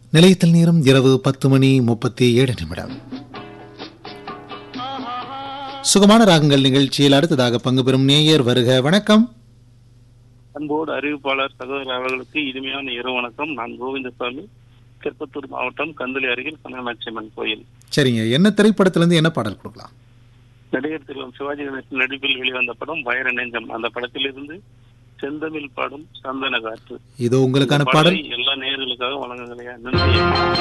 நிலையத்தில் நேரம் இரவு பத்து மணி முப்பத்தி ஏழு நிமிடம் சுகமான ராகங்கள் நிகழ்ச்சியில் அடுத்ததாக பங்கு பெறும் நேயர் வருக வணக்கம் அன்போடு அறிவிப்பாளர் சகோதரர் அவர்களுக்கு இனிமையான இரவு வணக்கம் நான் கோவிந்தசாமி திருப்பத்தூர் மாவட்டம் கந்தளி அருகில் கனகநாச்சியம்மன் கோயில் சரிங்க என்ன திரைப்படத்திலிருந்து என்ன பாடல் கொடுக்கலாம் நடிகர் திரு சிவாஜி கணேசன் நடிப்பில் வெளிவந்த படம் வைர நெஞ்சம் அந்த படத்திலிருந்து செந்தமிழ் பாடும் சந்தன காற்று இதோ உங்களுக்கான இந்த பாடல் பாடலை எல்லா நேயர்களுக்காக வழங்குகிறேன் நன்றி